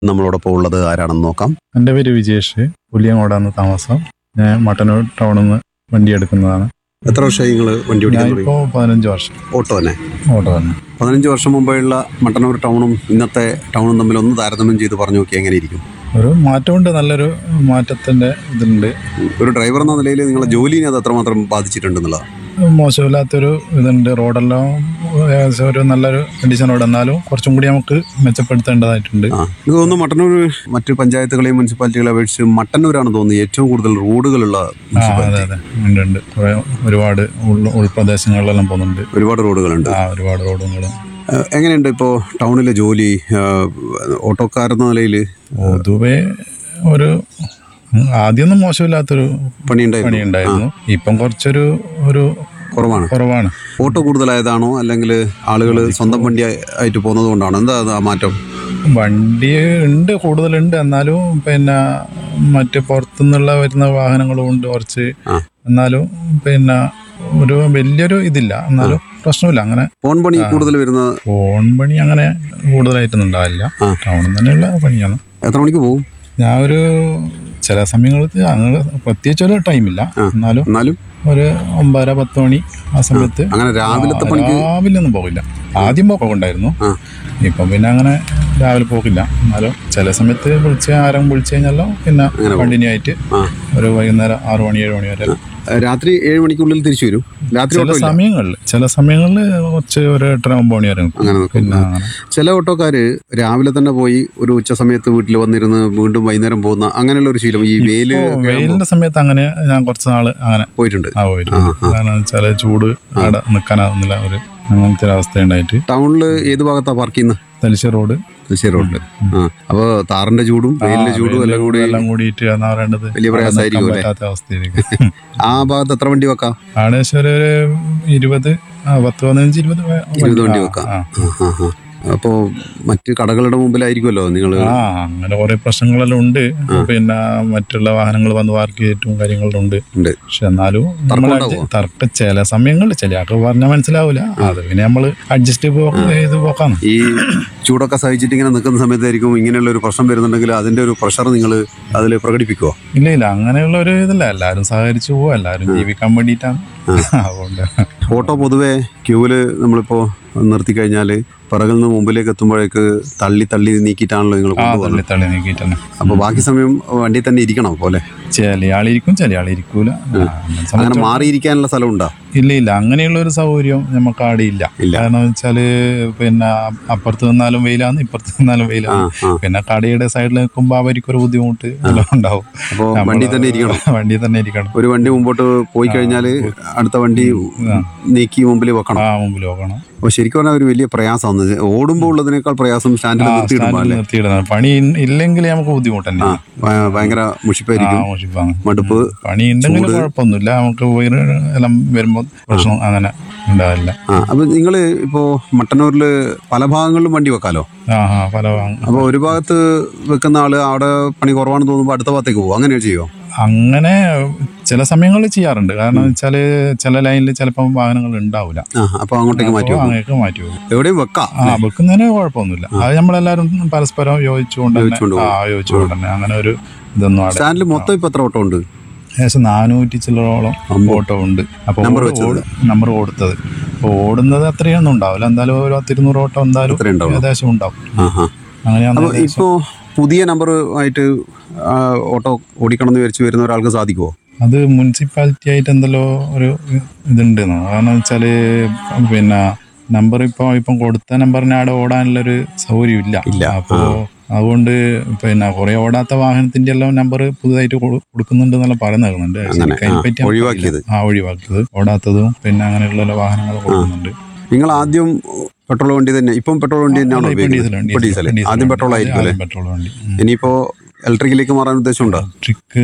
നമ്മളോടൊപ്പം ഉള്ളത് ആരാണെന്ന് നോക്കാം എൻ്റെ പേര് വിജേഷ് പുലിയങ്ങോടാണ് താമസം ഞാൻ മട്ടന്നൂർ ടൗണിൽ നിന്ന് വണ്ടി എടുക്കുന്നതാണ് എത്ര വർഷമായി നിങ്ങൾ വണ്ടി ഓടിക്കാൻ തുടങ്ങി ഞാനിപ്പോൾ പതിനഞ്ച് വർഷം ഓട്ടോ തന്നെ ഓട്ടോ തന്നെ പതിനഞ്ച് വർഷം മുമ്പേയുള്ള മട്ടന്നൂർ ടൗണും ഇന്നത്തെ ടൗണും തമ്മിൽ ഒന്ന് താരതമ്യം ചെയ്ത് പറഞ്ഞു നോക്കി എങ്ങനെ ഇരിക്കും ഒരു മാറ്റമുണ്ട് നല്ലൊരു മാറ്റത്തിൻ്റെ ഇതുണ്ട് ഒരു ഡ്രൈവർ എന്ന നിലയിൽ നിങ്ങളെ ജോലിനെ അത് എത്രമാത്രം ബാധിച്ചിട്ടുണ്ടെന്നുള്ളത് മോശമില്ലാത്തൊരു ഇതുണ്ട് റോഡെല്ലാം ഏകദേശം ഒരു നല്ലൊരു കണ്ടീഷൻ റോഡ് എന്നാലും കുറച്ചും കൂടി നമുക്ക് മെച്ചപ്പെടുത്തേണ്ടതായിട്ടുണ്ട് ആ എനിക്ക് തോന്നുന്നു മട്ടന്നൂർ മറ്റ് പഞ്ചായത്തുകളെയും മുനിസിപ്പാലിറ്റികളെ അപേക്ഷിച്ച് മട്ടന്നൂരാണ് തോന്നുന്നത് ഏറ്റവും കൂടുതൽ റോഡുകളുള്ള ആ അതെ മുനിസിപ്പാലിറ്റി അതെ ഉണ്ട് ഉണ്ട് കുറേ ഒരുപാട് ഉൾ ഉൾപ്രദേശങ്ങളിലെല്ലാം പോകുന്നുണ്ട് ഒരുപാട് റോഡുകളുണ്ട് ആ ഒരുപാട് റോഡുകൾ ഏഹ് എങ്ങനെയുണ്ട് ഇപ്പോൾ ടൗണിലെ ജോലി ഏഹ് ഓട്ടോക്കാരെന്ന നിലയിൽ പൊതുവെ ഒരു ആദ്യമൊന്നും മോശമില്ലാത്തൊരു പണിയുണ്ടായിരുന്നു പണിയുണ്ടായിരുന്നു ഇപ്പം കുറച്ചൊരു ഒരു കുറവാണ് കുറവാണ് ഓട്ടോ കൂടുതലായതാണോ അല്ലെങ്കിൽ ആളുകൾ സ്വന്തം വണ്ടി ആയി- ആയിട്ട് പോകുന്നത് കൊണ്ടാണോ എന്താ അത് ആ മാറ്റം വണ്ടി ഉണ്ട് കൂടുതലുണ്ട് എന്നാലും പിന്നെ മറ്റ് പുറത്തുനിന്നുള്ള വരുന്ന വാഹനങ്ങളും ഉണ്ട് കുറച്ച് ആ. എന്നാലും പിന്നെ ഒരു വലിയൊരു ഇതില്ല എന്നാലും പ്രശ്നമില്ല അങ്ങനെ ഫോൺ പണി കൂടുതൽ വരുന്ന ഫോൺ പണി അങ്ങനെ കൂടുതലായിട്ടൊന്നും ഉണ്ടാവില്ല ആ. ടൗണിൽ തന്നെയുള്ള പണിയാണ് എത്ര മണിക്ക് പോകും ഞാൻ ഒരു ചില സമയങ്ങളിൽ അങ്ങനെ പ്രത്യേകിച്ച് ഒരു ടൈമില്ല ആ. എന്നാലും എന്നാലും ഒരു ഒമ്പതര പത്ത് മണി ആ സമയത്ത് അങ്ങനെ രാവിലത്തെ ആ, പണിക്ക് രാവിലെ ഒന്നും പോകില്ല ആദ്യം പോക്കുണ്ടായിരുന്നു ആ. ഇപ്പം പിന്നെ അങ്ങനെ രാവിലെ പോക്കില്ല എന്നാലും ചില സമയത്ത് വിളിച്ച് ആരും വിളിച്ചു കഴിഞ്ഞാലോ പിന്നെ അങ്ങനെ പോകും. കണ്ടിന്യൂ ആയിട്ട് ആ ഒരു വൈകുന്നേരം ആറു മണി ഏഴ് മണി വരെ ഏഹ് രാത്രി ഏഴ് മണിക്കുള്ളിൽ തിരിച്ചു വരും രാത്രി ചില ഓട്ടോ ഇല്ല സമയങ്ങളിൽ ചില സമയങ്ങളിൽ കുറച്ച് ഒരു എട്ടര ഒമ്പത് മണി വരെ നിൽക്കും. അങ്ങനെ നിൽക്കും. പിന്നെ അങ്ങനെ ചില ഓട്ടോക്കാര് രാവിലെ തന്നെ പോയി ഒരു ഉച്ച സമയത്ത് വീട്ടിൽ വന്നിരുന്ന് വീണ്ടും വൈകുന്നേരം പോകുന്ന അങ്ങനെയുള്ള ഒരു ശീലം ഈ വെയില് ഇപ്പോ വെയിലിന്റെ സമയത്ത് അങ്ങനെ ഞാൻ കുറച്ച് നാള് അങ്ങനെ പോയിട്ടുണ്ട് ആ പോയിട്ടുണ്ട് കാരണം വെച്ചാൽ ചൂട് അവിടെ നിൽക്കാനാവുന്നില്ല ഒരു അങ്ങനത്തെ ഒരു അവസ്ഥ ഉണ്ടായിട്ട് ടൗണിൽ ഏത് ഭാഗത്താ പാർക്ക് ചെയ്യുന്നത് തലശ്ശേരി റോഡ് തലശ്ശേരി റോഡില് ആ അപ്പൊ താറിന്റെ ചൂടും വെയിലിന്റെ ചൂടും എല്ലാം കൂടി എല്ലാം കൂടിയിട്ട് എന്നാ പറയേണ്ടത് വലിയ പ്രയാസമായിരിക്കും നിൽക്കാൻ അല്ലേ? പറ്റാത്ത അവസ്ഥയിലേക്ക് ആ ഭാഗത്ത് എത്ര വണ്ടി വെക്കാം ആടേശം ഒരു ഇരുപത് ആ, പത്ത് പതിനഞ്ച് ഇരുപത് വ- ഇരുപത് വണ്ടി ആ, വെക്കാം ആ. ആ, ആ, ആ. അപ്പോ മറ്റ് കടകളുടെ മുമ്പിലായിരിക്കുമല്ലോ നിങ്ങൾ ആ അങ്ങനെ കുറെ പ്രശ്നങ്ങളെല്ലാം ഉണ്ട് പിന്നെ മറ്റുള്ള വാഹനങ്ങൾ വന്ന് പാർക്ക് ചെയ്തിട്ടും കാര്യങ്ങളും ഉണ്ട് ഉണ്ട് പക്ഷെ എന്നാലും നമ്മൾ തർക്കം adjust- ഉണ്ടാവോ? തർക്കം ചില സമയങ്ങളിൽ ചില ആൾക്ക് പറഞ്ഞാൽ മനസ്സിലാവില്ല അത് പിന്നെ നമ്മൾ അഡ്ജസ്റ്റ് ചെയ്ത് പോക്കാണ് ഈ ചൂടൊക്കെ സഹിച്ചിട്ട് ഇങ്ങനെ നിൽക്കുന്ന സമയത്തായിരിക്കും ഇങ്ങനെയുള്ള ഒരു പ്രശ്നം വരുന്നുണ്ടെങ്കിൽ അതിന്റെ ഒരു പ്രഷർ നിങ്ങൾ അതിൽ പ്രകടിപ്പിക്കുമോ ഇല്ല ഇല്ല അങ്ങനെയുള്ള ഒരു ഇതില്ല എല്ലാവരും സഹകരിച്ചു പോവാ എല്ലാവരും ജീവിക്കാൻ വേണ്ടിയിട്ടാണ് അതുകൊണ്ട് ഓട്ടോ പൊതുവെ ക്യൂവിൽ നമ്മളിപ്പോ നിർത്തി കഴിഞ്ഞാൽ പിറകിൽ നിന്ന് മുമ്പിലേക്ക് എത്തുമ്പോഴേക്ക് തള്ളി തള്ളി നീക്കിയിട്ടാണല്ലോ നിങ്ങൾ ആ കൊണ്ടുപോകുന്നത് തള്ളി തള്ളി നീക്കിയിട്ട് തന്നെ അപ്പൊ ബാക്കി സമയം വണ്ടി തന്നെ ഇരിക്കണം പോലെ ചില ആളിരിക്കും ചില ആളിരിക്കൂല ആ, എന്നെ അങ്ങനെ സംബന്ധിച്ച് മാറിയിരിക്കാനുള്ള സ്ഥലം ഉണ്ടോ ഇല്ല ഇല്ല അങ്ങനെയുള്ള ഒരു സൗകര്യം നമുക്ക് അവിടെ ഇല്ല ഇല്ല. കാരണം വെച്ചാല് പിന്നെ അപ്പുറത്ത് നിന്നാലും വെയിലാണ് ഇപ്പുറത്ത് നിന്നാലും ആ വെയിലാണ് ആ പിന്നെ കടയുടെ സൈഡിൽ നിൽക്കുമ്പോൾ അവർക്കൊരു ബുദ്ധിമുട്ട് എല്ലാം ഉണ്ടാവും അപ്പോൾ നമ്മള് വണ്ടി തന്നെ ഇരിക്കണം വണ്ടി തന്നെ ഇരിക്കണം ഒരു വണ്ടി മുമ്പോട്ട് പോയി കഴിഞ്ഞാൽ അടുത്ത വണ്ടി നീക്കി മുമ്പിൽ വെക്കണം ആ മുമ്പിൽ നോക്കണം അപ്പോൾ ശരിക്കും പറഞ്ഞാൽ ഒരു വലിയ പ്രയാസമാണ് ഓടുമ്പോൾ ഉള്ളതിനേക്കാൾ പ്രയാസം സ്റ്റാൻഡിൽ ആ നിർത്തിയിടുമ്പോൾ സ്റ്റാൻഡിൽ അല്ലേ നിർത്തിയിടുന്നത് പണി ഇൻ- ഇല്ലെങ്കിൽ നമുക്ക് ബുദ്ധിമുട്ട് തന്നെ ആ ഭ- ഭയങ്കര മുഷിപ്പായിരിക്കും മോശിപ്പാണ് മടുപ്പ് പണി ഉണ്ടെങ്കിൽ കുഴപ്പമൊന്നുമില്ല നമുക്ക് വയറ് എല്ലാം വരുമ്പോൾ പ്രശ്നം അങ്ങനെ ഉണ്ടാവില്ല ആ അപ്പൊ നിങ്ങൾ ഇപ്പോ മട്ടന്നൂരിൽ പല ഭാഗങ്ങളിലും വണ്ടി വെക്കാലോ ആ ആ പല വാങ്ങ- അപ്പൊ ഒരു ഭാഗത്ത് വെക്കുന്ന ആള് അവിടെ പണി കുറവാണെന്ന് തോന്നുമ്പോൾ അടുത്ത ഭാഗത്തേക്ക് പോകും അങ്ങനെ ചെയ്യോ അങ്ങനെ ചില സമയങ്ങളിൽ ചെയ്യാറുണ്ട് കാരണം വെച്ചാൽ ചില ലൈനിൽ ചിലപ്പം വാഹനങ്ങൾ ഉണ്ടാവില്ല ആ അപ്പൊ അങ്ങോട്ടേക്ക് മാറ്റി വെക്കും അങ്ങനെയൊക്കെ മാറ്റി പോകും എവിടെയും വെക്കാം ആ വെക്കുന്നതിന് കുഴപ്പമൊന്നുമില്ല അത് നമ്മളെല്ലാവരും പരസ്പരം യോജിച്ചുകൊണ്ട് തന്നെ യോജിച്ചുകൊണ്ട് ആ യോജിച്ചുകൊണ്ട് തന്നെ അങ്ങനെ ഒരു ഇതൊന്നും അവിടെ സ്റ്റാൻഡിൽ മൊത്തം ഇപ്പൊ എത്ര ഓട്ടം ഉണ്ട് ഏകദേശം നാനൂറ്റി ചില്ലറോളം ഓട്ടോ ഉണ്ട് അപ്പോൾ നമ്പർ വെച്ചത്? നമ്പർ കൊടുത്തത് അപ്പോൾ ഓടുന്നത് അത്രയൊന്നും ഉണ്ടാവില്ല എന്തായാലും ഒരു പത്തിരുന്നൂറ് ഓട്ടോ എന്തായാലും അത്രേ ഉണ്ടാവുള്ളൂ ഏകദേശം ഉണ്ടാവും ആ ആ അങ്ങനെയാണ് അപ്പൊ ഇപ്പോ പുതിയ നമ്പർ ആയിട്ട് ആ, ഓട്ടോ ഓടിക്കണം എന്ന് വിചാരിച്ചു വരുന്ന ഒരാൾക്ക് സാധിക്കുമോ അത് മുനിസിപ്പാലിറ്റി ആയിട്ട് എന്തല്ലോ ഒരു ഇതുണ്ട് കാരണം വെച്ചാൽ പിന്നെ നമ്പർ ഇപ്പോൾ ഇപ്പം കൊടുത്ത നമ്പറിന് അവിടെ ഓടാനുള്ളൊരു സൗകര്യം ഇല്ല ഇല്ല. അപ്പോൾ അതുകൊണ്ട് പിന്നെ കുറേ ഓടാത്ത വാഹനത്തിന്റെ എല്ലാം നമ്പർ പുതുതായിട്ട് കൊടു- കൊടുക്കുന്നുണ്ട് എന്നെല്ലാം പറയുന്ന കേൾക്കുന്നുണ്ട് അങ്ങനെ, ശരിക്കും അതിനെപ്പറ്റി ആ, നമുക്കറിയില്ല. ഒഴിവാക്കിയത്. ആ ഒഴിവാക്കിയത് ഓടാത്തതും പിന്നെ അങ്ങനെയുള്ള വാഹനങ്ങൾ കൊടുക്കുന്നുണ്ട് നിങ്ങൾ ആദ്യം പെട്രോൾ വണ്ടി തന്നെ ഇപ്പം പെട്രോൾ വണ്ടി തന്നെയാണോ ഇപ്പം ഉപയോഗിക്കുന്നത് ഡീസൽ ഇപ്പൊ ഡീസൽ ആദ്യം പെട്രോൾ ആയിരിക്കും അല്ലേ പെട്രോൾ വണ്ടി ഉം. ഇനിയിപ്പോ ഇലക്ട്രിക്കിലേക്ക് മാറാൻ ഉദ്ദേശമുണ്ടോ ട്രിക്ക്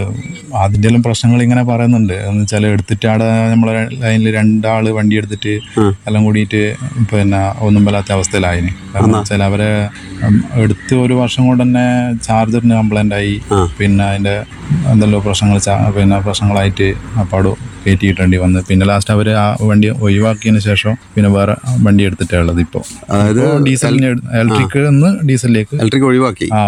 അതിൻ്റെ എല്ലാം പ്രശ്നങ്ങൾ ഇങ്ങനെ പറയുന്നുണ്ട് എന്ന് വെച്ചാൽ എടുത്തിട്ട് അവിടെ നമ്മളെ ലൈനിൽ രണ്ടാള് വണ്ടി എടുത്തിട്ട് ഉം. എല്ലാം കൂടിയിട്ട് പിന്നെ ഒന്നും വല്ലാത്ത അവസ്ഥയിലായിന് കാരണം വെച്ചാൽ അവരെ ഉം, എടുത്ത് ഒരു വർഷം കൊണ്ട് തന്നെ ചാർജറിന് കംപ്ലൈൻ്റ് ആയി ആ. പിന്നെ അതിൻ്റെ എന്തെല്ലോ പ്രശ്നങ്ങൾ ചാ- പിന്നെ പ്രശ്നങ്ങളായിട്ട് അപ്പാട് കയറ്റി കിട്ടേണ്ടി വന്ന് പിന്നെ ലാസ്റ്റ് അവർ ആ വണ്ടി ഒഴിവാക്കിയതിന് ശേഷം പിന്നെ വേറെ വണ്ടി എടുത്തിട്ടാണ് ഉള്ളത് ഇപ്പോൾ അതായത് ഡീസലിന് ഇലക്ട്രിക് നിന്ന് ഡീസലിലേക്ക് ഇലക്ട്രിക് ഒഴിവാക്കി ആ